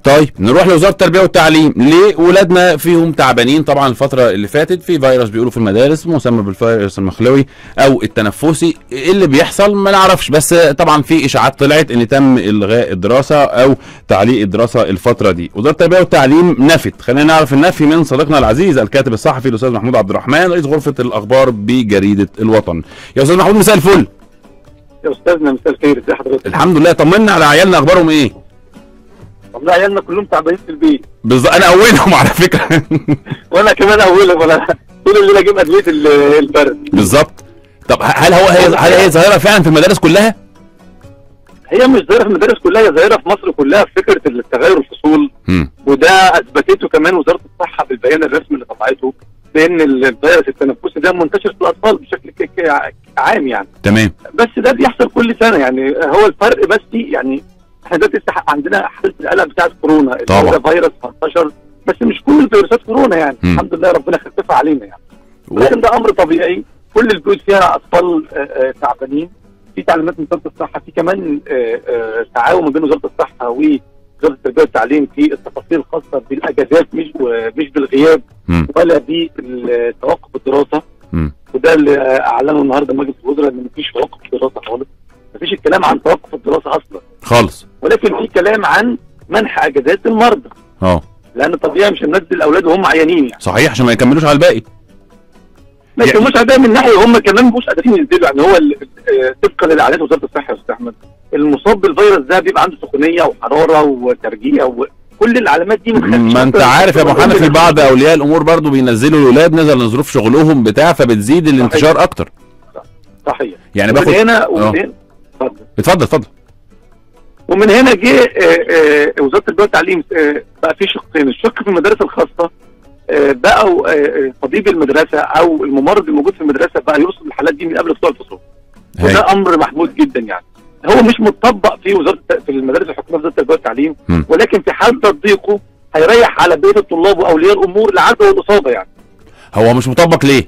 طيب نروح لوزاره التربيه والتعليم ليه ولادنا فيهم تعبانين طبعا الفتره اللي فاتت في فيروس بيقولوا في المدارس مسمى بالفيروس المخلوي او التنفسي ايه اللي بيحصل ما نعرفش بس طبعا في اشاعات طلعت ان تم الغاء الدراسه او تعليق الدراسه الفتره دي وزاره التربيه والتعليم نفت خلينا نعرف النفي من صديقنا العزيز الكاتب الصحفي الاستاذ محمود عبد الرحمن رئيس غرفه الاخبار بجريده الوطن يا استاذ محمود مساء الفل يا استاذنا مساء الخير ازي حضرتك الحمد لله طمنا على عيالنا اخبارهم ايه والله عيالنا كلهم تعبانين في البيت بالظبط انا اولهم على فكره وانا كمان اولهم وانا طول الليل اجيب ادويه ال- البرد بالظبط طب هل هو هي هل هي ظاهره فعلا في المدارس كلها؟ هي مش ظاهره في المدارس كلها هي ظاهره في مصر كلها في فكره التغير الفصول مم. وده اثبتته كمان وزاره الصحه بالبيان الرسمي اللي طلعته بان الفيروس التنفسي ده منتشر في الاطفال بشكل ك- ك- عام يعني تمام بس ده بيحصل كل سنه يعني هو الفرق بس يعني احنا دلوقتي لسه عندنا حاله القلق بتاعت كورونا اللي طبعا. هو ده فيروس انتشر بس مش كل الفيروسات كورونا يعني مم. الحمد لله ربنا خففها علينا يعني و- ولكن ده امر طبيعي كل البيوت فيها اطفال آه، آه، تعبانين في تعليمات من وزاره الصحه في كمان آه، آه، تعاون ما بين وزاره الصحه ووزاره التربيه والتعليم في التفاصيل الخاصه بالاجازات مش مش بالغياب مم. ولا بتوقف الدراسه مم. وده اللي اعلنه النهارده مجلس الوزراء ان مفيش توقف دراسه خالص مفيش الكلام عن توقف الدراسه اصلا خالص ولكن في كلام عن منح اجازات المرضى اه لان طبيعي مش هننزل الاولاد وهم عيانين يعني صحيح عشان ما يكملوش على الباقي ما يعني- يكونوش ده من ناحيه هم كمان مش قادرين ينزلوا يعني هو ال- آه، طبقا لاعلانات وزاره الصحه يا استاذ احمد المصاب بالفيروس ده بيبقى عنده سخونيه وحراره وترجيع وكل العلامات دي بتخليه ما انت عارف يا ابو حنفي في بعض اولياء الامور برضو بينزلوا الاولاد نزل لظروف شغلهم بتاع فبتزيد الانتشار اكتر صحيح يعني ومن باخد هنا آه. ومن هنا اتفضل. اتفضل اتفضل ومن هنا جه آه، آه، وزاره التربيه والتعليم آه، بقى في شقين الشق في المدارس الخاصه آه، بقوا آه، آه، طبيب المدرسه او الممرض الموجود في المدرسه بقى يرصد الحالات دي من قبل طلوع الفصول هاي. وده امر محمود جدا يعني هو مش مطبق في وزاره في المدارس الحكوميه في وزاره التربيه والتعليم مم. ولكن في حال تطبيقه هيريح على بقيه الطلاب واولياء الامور العدوى والاصابه يعني هو مش مطبق ليه؟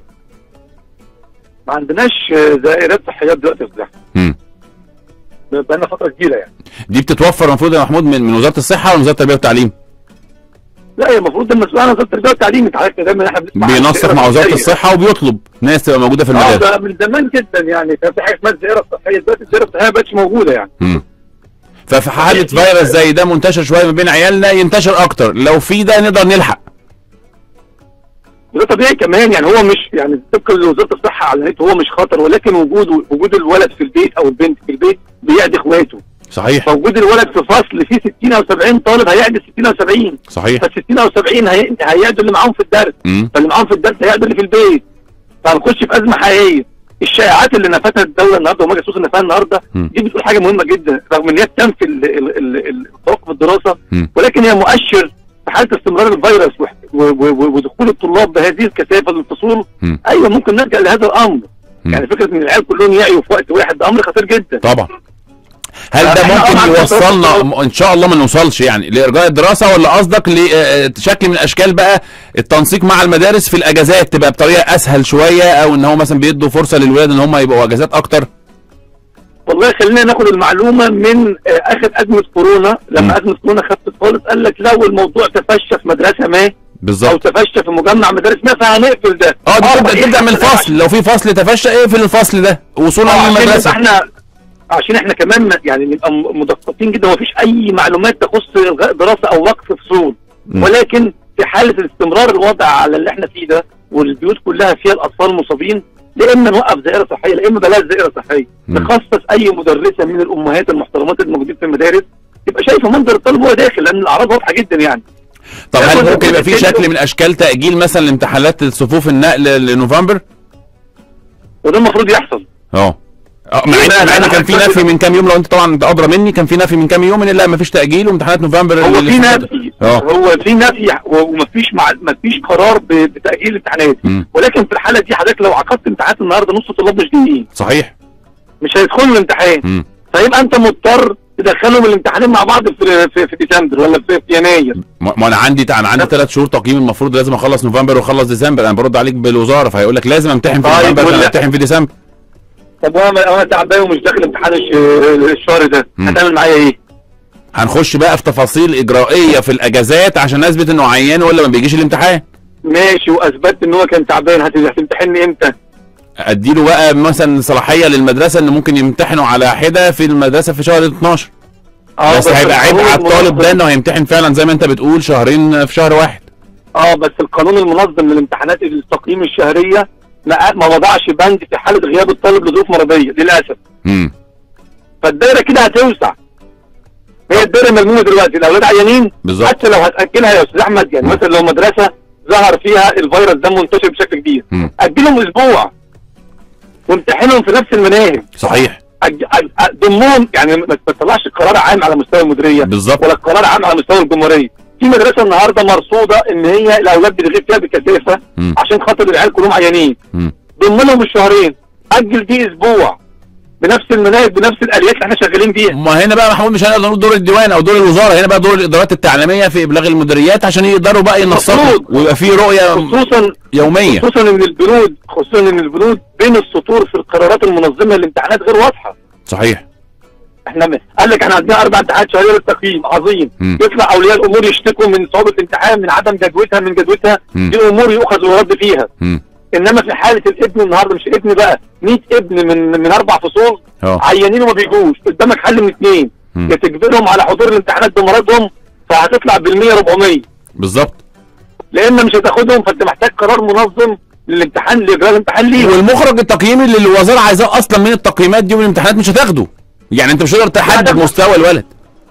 ما عندناش آه، دائرات صحيات دلوقتي يا استاذ مم. بقى لنا فتره كبيره يعني دي بتتوفر المفروض يا محمود من من وزاره الصحه ولا من وزاره التربيه والتعليم؟ لا هي المفروض المسؤول عن وزاره التربيه والتعليم انت عارف دايما احنا بنسمع عن بينسق الدائرة مع وزاره الصحية. الصحه وبيطلب ناس تبقى موجوده في اه المدارس ده من زمان جدا يعني كان في حاجه اسمها الدائره الصحيه دلوقتي الدائره الصحيه ما بقتش موجوده يعني مم. ففي حاله فيروس زي ده منتشر شويه ما بين عيالنا ينتشر اكتر لو في ده نقدر نلحق وده طبيعي كمان يعني هو مش يعني طبقا لوزاره الصحه اعلنته هو مش خطر ولكن وجوده وجود الولد في البيت او البنت في البيت بيعدي اخواته صحيح فوجود الولد في فصل فيه 60 او 70 طالب هيعدي 60 او 70 صحيح فال 60 او 70 هي... هيعدوا اللي معاهم في الدرس مم. فاللي معاهم في الدرس هيعدوا اللي في البيت فهنخش في ازمه حقيقيه الشائعات اللي نفتها الدوله النهارده ومجلس الوزراء نفاها النهارده مم. دي بتقول حاجه مهمه جدا رغم ان هي بتنفي ال- ال- ال- ال- توقف الدراسه مم. ولكن هي مؤشر في حاله استمرار الفيروس وح- و- و- و- ودخول الطلاب بهذه الكثافه للفصول مم. ايوه ممكن نلجا لهذا الامر مم. يعني فكره ان العيال كلهم يعيوا في وقت واحد ده امر خطير جدا طبعا هل ده احنا ممكن طبعاً يوصلنا بنتوقع- ان شاء الله ما نوصلش يعني لارجاء الدراسه ولا قصدك لشكل من اشكال بقى التنسيق مع المدارس في الاجازات تبقى بطريقه اسهل شويه او ان هو مثلا بيدوا فرصه للولاد ان هم يبقوا اجازات اكتر والله خلينا ناخد المعلومه من آه، اخر ازمه كورونا مم. لما ازمه كورونا خفت خالص قال لك لو الموضوع تفشى في مدرسه ما او بالظبط تفشى في مجمع مدارس ما فهنقفل ده اه دي تبدا بقى تبدا من إحنا- الفصل لو في فصل تفشى اقفل الفصل ده وصولا آه، عشان للمدرسه احنا عشان احنا كمان يعني نبقى م- مدققين جدا ومفيش اي معلومات تخص الغاء دراسه او وقف فصول مم. ولكن في حاله استمرار الوضع على اللي احنا فيه ده والبيوت كلها فيها الاطفال مصابين لا اما نوقف دائره صحيه لا اما بلاش دائره صحيه مم. نخصص اي مدرسه من الامهات المحترمات الموجودين في المدارس تبقى شايفه منظر الطالب وهو داخل لان الاعراض واضحه جدا يعني طب هل ياخد- ممكن يبقى في ياخد- شكل من اشكال تاجيل مثلا لامتحانات صفوف النقل لنوفمبر؟ وده المفروض يحصل اه اه مع ان لا، مع ان لا، كان في لا، نفي من كام يوم لو انت طبعا انت ادرى مني كان في نفي من كام يوم ان لا مفيش تاجيل وامتحانات نوفمبر هو اللي في فاتت. نفي اه هو في نفي ومفيش مع مفيش قرار ب- بتاجيل الامتحانات مم. ولكن في الحاله دي حضرتك لو عقدت امتحانات النهارده نص الطلاب مش جايين صحيح مش هيدخلوا الامتحان مم. فيبقى انت مضطر تدخلهم الامتحانين مع بعض في في, في ديسمبر ولا في, في يناير ما ما انا عندي انا عندي ثلاث شهور تقييم المفروض لازم اخلص نوفمبر واخلص ديسمبر انا برد عليك بالوزاره فهيقول لك لازم امتحن في طيب، نوفمبر ولا- عشان امتحن في ديسمبر طب وانا انا تعبان ومش داخل امتحان الش- الشهر ده مم. هتعمل معايا ايه؟ هنخش بقى في تفاصيل اجرائيه في الاجازات عشان اثبت انه عيان ولا ما بيجيش الامتحان ماشي واثبت ان هو كان تعبان هت- هتمتحني امتى؟ اديله بقى مثلا صلاحيه للمدرسه ان ممكن يمتحنوا على حده في المدرسه في شهر 12 اه بس هيبقى عيب القانون على الطالب المنظم- ده انه هيمتحن فعلا زي ما انت بتقول شهرين في شهر واحد اه بس القانون المنظم للامتحانات التقييم الشهريه ما ما وضعش بند في حاله غياب الطالب لظروف مرضيه للاسف امم فالدايره كده هتوسع هي الدايره ملمومه دلوقتي الاولاد عيانين بالظبط حتى لو هتاجلها يا استاذ احمد يعني مم. مثلا لو مدرسه ظهر فيها الفيروس ده منتشر بشكل كبير مم. اجلهم اسبوع وامتحنهم في نفس المناهج صحيح أج- أج- أ- ضمهم يعني ما ما تطلعش قرار عام على مستوى المديريه بالظبط ولا قرار عام على مستوى الجمهوريه في مدرسه النهارده مرصوده ان هي الاولاد بتغيب فيها بكثافه مم. عشان خاطر العيال كلهم عيانين مم. ضمن لهم الشهرين اجل دي اسبوع بنفس المناهج بنفس الاليات اللي احنا شغالين بيها ما هنا بقى محمود مش هنقدر نقول دور الديوان او دور الوزاره هنا بقى دور الادارات التعليميه في ابلاغ المديريات عشان يقدروا بقى ينسقوا مفروض. ويبقى في رؤيه خصوصا يوميه خصوصا ان البنود خصوصا ان البنود بين السطور في القرارات المنظمه للامتحانات غير واضحه صحيح احنا م- قال لك احنا عندنا اربع امتحانات شهريه للتقييم عظيم مم. يطلع اولياء الامور يشتكوا من صعوبه الامتحان من عدم جدوتها من جدوتها مم. دي امور يؤخذ ويرد فيها مم. انما في حاله الابن النهارده مش الابن بقى 100 ابن من من اربع فصول اه عيانين وما بيجوش قدامك حل من اثنين مم. يا تجبرهم على حضور الامتحانات بمرضهم فهتطلع بال 100 400 بالظبط لان مش هتاخدهم فانت محتاج قرار منظم للامتحان لاجراء الامتحان ليه والمخرج التقييمي اللي الوزاره عايزاه اصلا من التقييمات دي والامتحانات مش هتاخده يعني انت مش هتقدر تحدد لا، ده- مستوى الولد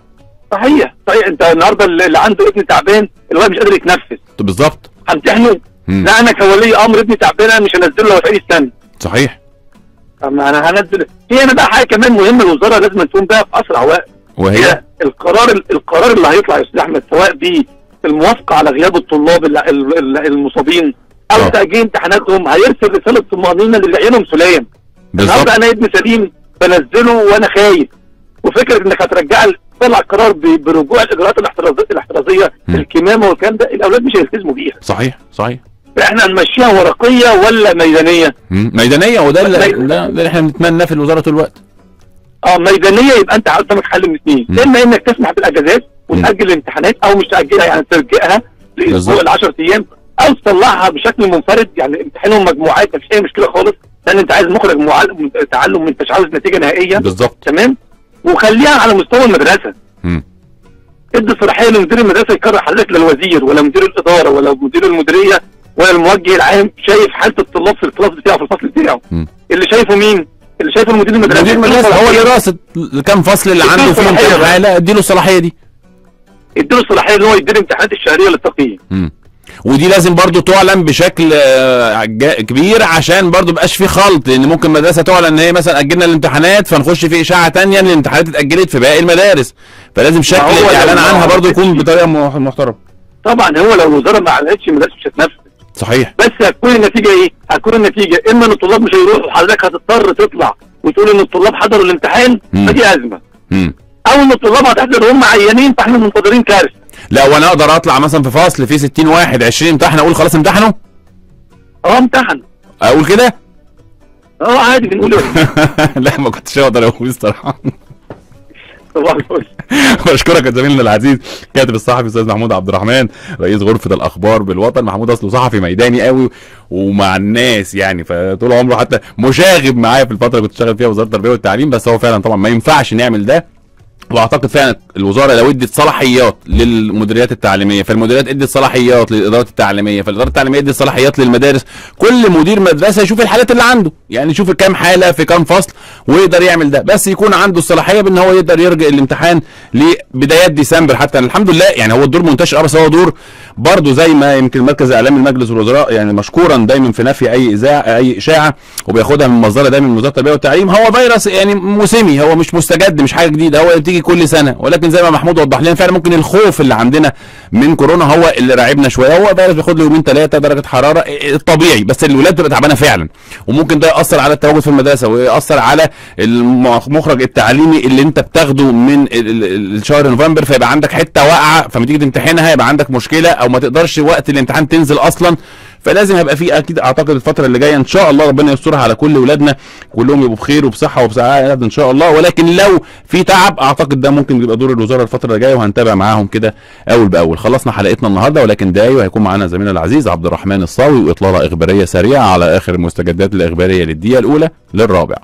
صحيح صحيح انت النهارده اللي اللي عنده ابن تعبان الولد مش قادر يتنفس بالظبط همتحنه مم. لا انا كولي امر ابني تعبان انا مش هنزله لو في اي سنه صحيح اما انا هنزل في هنا بقى حاجه كمان مهمه الوزاره لازم تقوم بها في اسرع وقت وهي هي القرار القرار اللي هيطلع يا استاذ احمد سواء بالموافقه على غياب الطلاب ال- ال- ال- المصابين او آه. تاجيل امتحاناتهم هيرسل رساله طمانينه اللي عينهم سلام بالظبط النهارده انا ابني سليم بنزله وانا خايف وفكره انك هترجع طلع قرار ب- برجوع الاجراءات الاحترازيه الاحترازيه مم. الكمامه والكلام ده الاولاد مش هيلتزموا بيها صحيح صحيح احنا هنمشيها ورقيه ولا ميدانيه؟ مم. ميدانيه وده اللي, ميدانية. ده اللي احنا بنتمناه في الوزاره طول الوقت اه ميدانيه يبقى انت قدامك حل من اثنين مم. اما انك تسمح بالاجازات وتاجل الامتحانات او مش تاجلها يعني ترجئها لاسبوع بالظبط. ل 10 ايام او تطلعها بشكل منفرد يعني امتحانهم مجموعات مفيش اي مشكله خالص لان انت عايز مخرج معل- تعلم انت مش عاوز نتيجه نهائيه بالظبط تمام وخليها على مستوى المدرسه مم. ادي صلاحيه لمدير المدرسه يقرر حضرتك لا الوزير ولا مدير الاداره ولا مدير المديريه ولا الموجه العام شايف حاله الطلاب في الكلاس بتاعه في الفصل بتاعه مم. اللي شايفه مين؟ اللي شايفه المدير المدرسه مدير المدرسه هو اللي راصد كام فصل اللي عنده فيهم الصلاحية كام بقى. حاله اديله الصلاحيه دي اديله الصلاحيه ان هو يدير الامتحانات الشهريه للتقييم مم. ودي لازم برضو تعلن بشكل آه، جا- كبير عشان برضو مبقاش في خلط لان ممكن مدرسه تعلن ان هي مثلا اجلنا الامتحانات فنخش في اشاعه تانية ان الامتحانات اتاجلت في باقي المدارس فلازم شكل ما هو الاعلان لو- عنها لو- برضو يكون بطريقه مح- محترمه طبعا هو لو الوزاره ما اعلنتش المدارس مش هتنفذ صحيح بس هتكون النتيجه ايه؟ هتكون النتيجه اما ان الطلاب مش هيروحوا حضرتك هتضطر تطلع وتقول ان الطلاب حضروا الامتحان مم. فدي ازمه مم. او ان الطلاب هتحضر وهم عيانين فاحنا منتظرين كارثه لا وانا اقدر اطلع مثلا في فصل فيه 60 واحد 20 امتحن اقول خلاص امتحنوا اه امتحن اقول كده اه عادي بنقول لا ما كنتش اقدر اقول الصراحه صباح الفل بشكرك يا زميلنا العزيز كاتب الصحفي استاذ محمود عبد الرحمن رئيس غرفه الاخبار بالوطن محمود اصله صحفي ميداني قوي ومع الناس يعني فطول عمره حتى مشاغب معايا في الفتره اللي كنت شغال فيها وزاره التربيه والتعليم بس هو فعلا طبعا ما ينفعش نعمل ده واعتقد فعلا الوزاره لو ادت صلاحيات للمديريات التعليميه فالمديريات ادت صلاحيات للادارات التعليميه فالاداره التعليميه ادت صلاحيات للمدارس كل مدير مدرسه يشوف الحالات اللي عنده يعني يشوف كام حاله في كام فصل ويقدر يعمل ده بس يكون عنده الصلاحيه بان هو يقدر يرجع الامتحان لبدايات ديسمبر حتى الحمد لله يعني هو الدور منتشر اه بس هو دور برضه زي ما يمكن مركز اعلام المجلس الوزراء يعني مشكورا دايما في نفي اي اذاعه اي اشاعه وبياخدها من مصدرها دايما من وزاره التربيه والتعليم هو فيروس يعني موسمي هو مش مستجد مش حاجه جديده هو بتيجي كل سنه ولكن زي ما محمود وضح لنا فعلا ممكن الخوف اللي عندنا من كورونا هو اللي راعبنا شويه هو فيروس بياخد له يومين ثلاثه درجه حراره الطبيعي بس الولاد بتبقى تعبانه فعلا وممكن ده ياثر على التواجد في المدرسه ويأثر على المخرج التعليمي اللي انت بتاخده من ال- ال- الشهر نوفمبر فيبقى عندك حته واقعه فما تيجي تمتحنها يبقى عندك مشكله او ما تقدرش وقت الامتحان تنزل اصلا فلازم هيبقى في اكيد اعتقد الفتره اللي جايه ان شاء الله ربنا يسترها على كل ولادنا كلهم يبقوا بخير وبصحه وبسعاده ان شاء الله ولكن لو في تعب اعتقد ده ممكن يبقى دور الوزاره الفتره اللي جايه وهنتابع معاهم كده اول باول خلصنا حلقتنا النهارده ولكن دايو هيكون معانا زميلنا العزيز عبد الرحمن الصاوي واطلاله اخباريه سريعه على اخر المستجدات الاخباريه للدقيقه الاولى للرابع